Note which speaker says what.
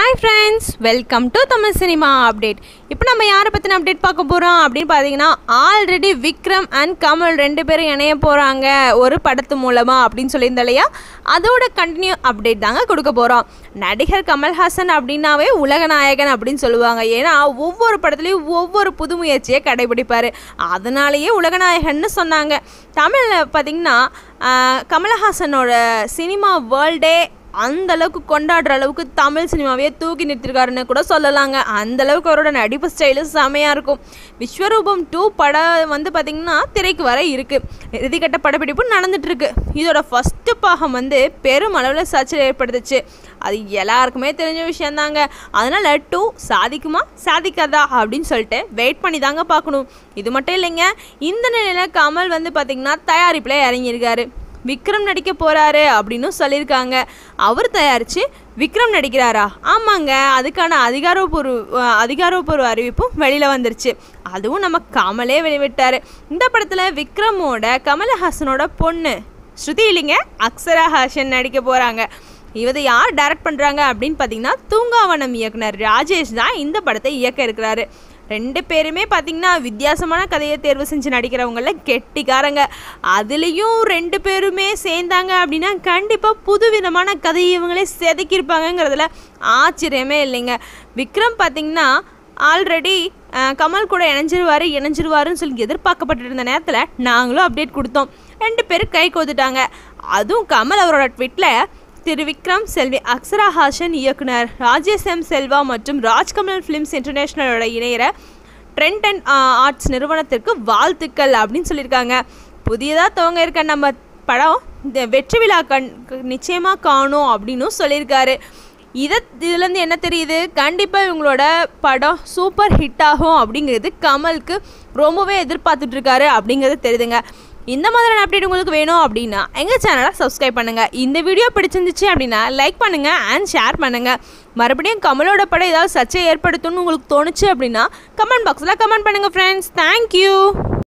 Speaker 1: hi friends welcome to Tamil cinema update இப்போ நம்ம யாரை பற்றின அப்டேட் பார்க்க போகிறோம் அப்படின்னு பார்த்தீங்கன்னா ஆல்ரெடி விக்ரம் அண்ட் கமல் ரெண்டு பேரும் இணைய போகிறாங்க ஒரு படத்து மூலமாக அப்படின்னு சொல்லியிருந்தோம் இல்லையா அதோட கண்டினியூ அப்டேட் தாங்க கொடுக்க போகிறோம் நடிகர் கமல்ஹாசன் அப்படின்னாவே உலகநாயகன் அப்படின்னு சொல்லுவாங்க ஏன்னா ஒவ்வொரு படத்துலையும் ஒவ்வொரு புது முயற்சியை கடைபிடிப்பார் அதனாலேயே உலகநாயகன்னு சொன்னாங்க தமிழில் பார்த்திங்கன்னா ஆஹ், கமலஹாசனோட சினிமா வேர்ல்டே அந்த அளவுக்கு கொண்டாடுற அளவுக்கு தமிழ் சினிமாவையே தூக்கி நிறுத்திருக்காருன்னு கூட சொல்லலாங்க அந்த அளவுக்கு அவரோட நடிப்பு ஸ்டைலு செமையாக இருக்கும் விஸ்வரூபம் டூ படம் வந்து பார்த்திங்கன்னா திரைக்கு வர இருக்குது இறுதிக்கட்ட படப்பிடிப்பு நடந்துட்டு இருக்கு இதோட ஃபஸ்ட்டு பாகம் வந்து பெரும் அளவில் சர்ச்சை ஏற்படுத்துச்சு அது எல்லாருக்குமே தெரிஞ்ச விஷயந்தாங்க அதனால் டூ சாதிக்குமா சாதிக்காதா அப்படின்னு சொல்லிட்டு வெயிட் பண்ணி தாங்க பார்க்கணும் இது மட்டும் இல்லைங்க இந்த நிலையில் கமல் வந்து பார்த்திங்கன்னா தயாரிப்பில் இறங்கியிருக்காரு விக்ரம் நடிக்க போறாரு அப்படின்னு சொல்லியிருக்காங்க அவர் தயாரித்து விக்ரம் நடிக்கிறாரா ஆமாங்க அதுக்கான அதிகாரப்பூர்வ அஹ், அதிகாரப்பூர்வ அறிவிப்பும் வெளியில் வந்துருச்சு அதுவும் நம்ம கமலே வெளிவிட்டார் இந்த படத்தில் விக்ரமோட கமலஹாசனோட பொண்ணு ஸ்ருதி இல்லைங்க அக்ஷரா ஹாசன் நடிக்க போகிறாங்க இவதை யார் டைரக்ட் பண்ணுறாங்க அப்படின்னு பார்த்தீங்கன்னா தூங்காவனம் இயக்குனர் ராஜேஷ் தான் இந்த படத்தை இயக்க இருக்கிறாரு ரெண்டு பேருமே பார்த்தீங்கன்னா வித்தியாசமான கதையை தேர்வு செஞ்சு நடிக்கிறவங்கள கெட்டிக்காரங்க அதுலேயும் ரெண்டு பேருமே சேர்ந்தாங்க அப்படின்னா கண்டிப்பாக புதுவிதமான கதையை இவங்களே செதுக்கியிருப்பாங்கங்கிறதுல ஆச்சரியமே இல்லைங்க விக்ரம் பார்த்தீங்கன்னா ஆல்ரெடி கமல் கூட இணைஞ்சிருவாரு இணைஞ்சிருவாருன்னு சொல்லி எதிர்பார்க்கப்பட்டு இருந்த நேரத்தில் நாங்களும் அப்டேட் கொடுத்தோம் ரெண்டு பேரும் கை கோத்துட்டாங்க அதுவும் கமல் அவரோட ட்விட்டில் திரு விக்ரம் செல்வி அக்ஷரா ஹாசன் இயக்குனர் ராஜேஷ் எம் செல்வா மற்றும் ராஜ்கமல் ஃபிலிம்ஸ் இன்டர்நேஷ்னலோட இணையிற ட்ரெண்ட் அண்ட் ஆர்ட்ஸ் நிறுவனத்திற்கு வாழ்த்துக்கள் அப்படின்னு சொல்லியிருக்காங்க புதியதாக துவங்க இருக்க நம்ம படம் இந்த வெற்றி விழா கண் நிச்சயமாக காணும் அப்படின்னும் சொல்லியிருக்காரு இதை இதுலேருந்து என்ன தெரியுது கண்டிப்பாக இவங்களோட படம் சூப்பர் ஹிட் ஆகும் அப்படிங்கிறது கமலுக்கு ரொம்பவே எதிர்பார்த்துட்டு இருக்காரு அப்படிங்கிறது தெரியுதுங்க இந்த மாதிரியான அப்டேட் உங்களுக்கு வேணும் அப்படின்னா எங்கள் சேனலை சப்ஸ்கிரைப் பண்ணுங்கள் இந்த வீடியோ பிடிச்சிருந்துச்சு அப்படின்னா லைக் பண்ணுங்கள் அண்ட் ஷேர் பண்ணுங்கள் மறுபடியும் கமலோட படம் ஏதாவது சர்ச்சை ஏற்படுத்தும்னு உங்களுக்கு தோணுச்சு அப்படின்னா கமெண்ட் பாக்ஸில் கமெண்ட் பண்ணுங்கள் ஃப்ரெண்ட்ஸ் தேங்க்யூ